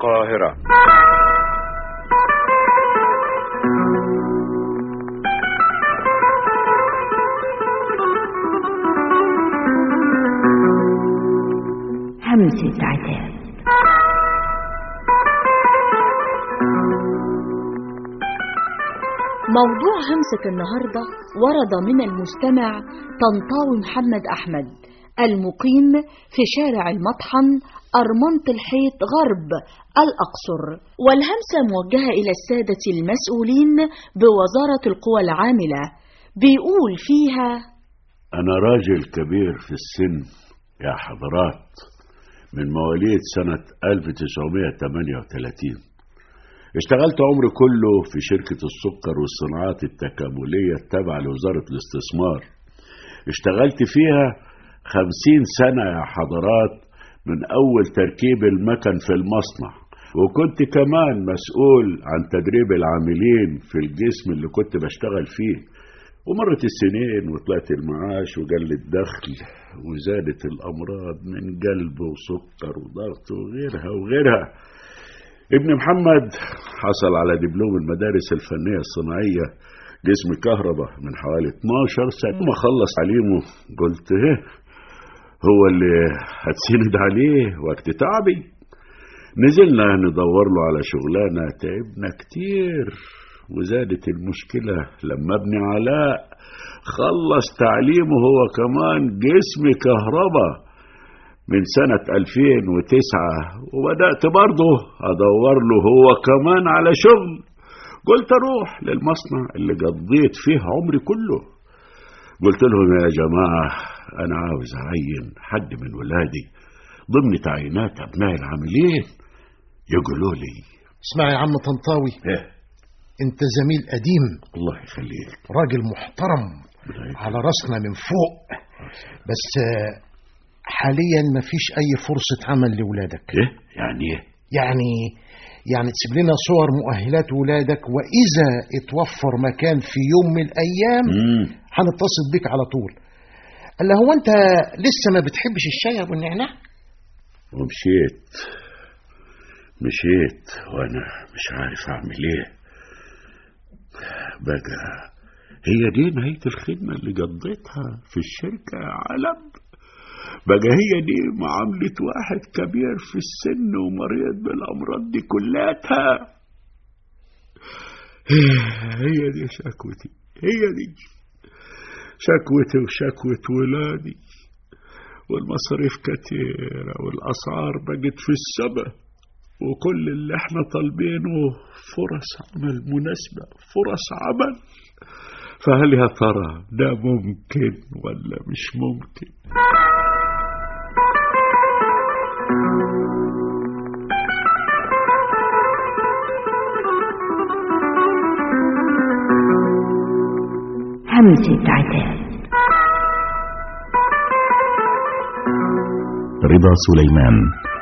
القاهرة همسة عتاب موضوع همسة النهاردة ورد من المستمع طنطاوي محمد أحمد المقيم في شارع المطحن أرمنة الحيط غرب الأقصر والهمسة موجهة إلى السادة المسؤولين بوزارة القوى العاملة بيقول فيها أنا راجل كبير في السن يا حضرات من مواليد سنة 1938 اشتغلت عمري كله في شركة السكر والصناعات التكاملية التابعة لوزارة الاستثمار اشتغلت فيها خمسين سنة يا حضرات من أول تركيب المكن في المصنع وكنت كمان مسؤول عن تدريب العاملين في الجسم اللي كنت بشتغل فيه ومرت السنين وطلعت المعاش وقل الدخل وزادت الأمراض من قلب وسكر وضغط وغيرها وغيرها ابن محمد حصل على دبلوم المدارس الفنية الصناعية جسم كهرباء من حوالي 12 سنة ما خلص تعليمه قلت ايه هو اللي هتسند عليه وقت تعبي نزلنا ندور له على شغلانة تعبنا كتير وزادت المشكلة لما ابن علاء خلص تعليمه هو كمان جسم كهرباء من سنة 2009 وبدأت برضه أدور له هو كمان على شغل قلت أروح للمصنع اللي قضيت فيه عمري كله قلت لهم يا جماعة أنا عاوز أعين حد من ولادي ضمن تعيينات أبناء العاملين يقولوا لي اسمع يا عم طنطاوي إيه انت زميل قديم الله يخليك راجل محترم على راسنا من فوق بس آه، حاليا مفيش اي فرصة عمل لولادك إيه يعني إيه يعني يعني تسيب لنا صور مؤهلات ولادك واذا اتوفر مكان في يوم من الايام مم. هنتصل بيك على طول قال له هو انت لسه ما بتحبش الشاي يا ابو النعناع ومشيت مشيت وانا مش عارف اعمل ايه بقى هي دي نهاية الخدمة اللي قضيتها في الشركة يا علم بقى هي دي معاملة واحد كبير في السن ومريض بالأمراض دي كلها هي دي شكوتي هي دي شكوتي وشكوة ولادي والمصاريف كتيرة والأسعار بقت في السبع وكل اللي احنا طالبينه فرص عمل مناسبة فرص عمل فهل يا ترى ده ممكن ولا مش ممكن همسة عتاب رضا سليمان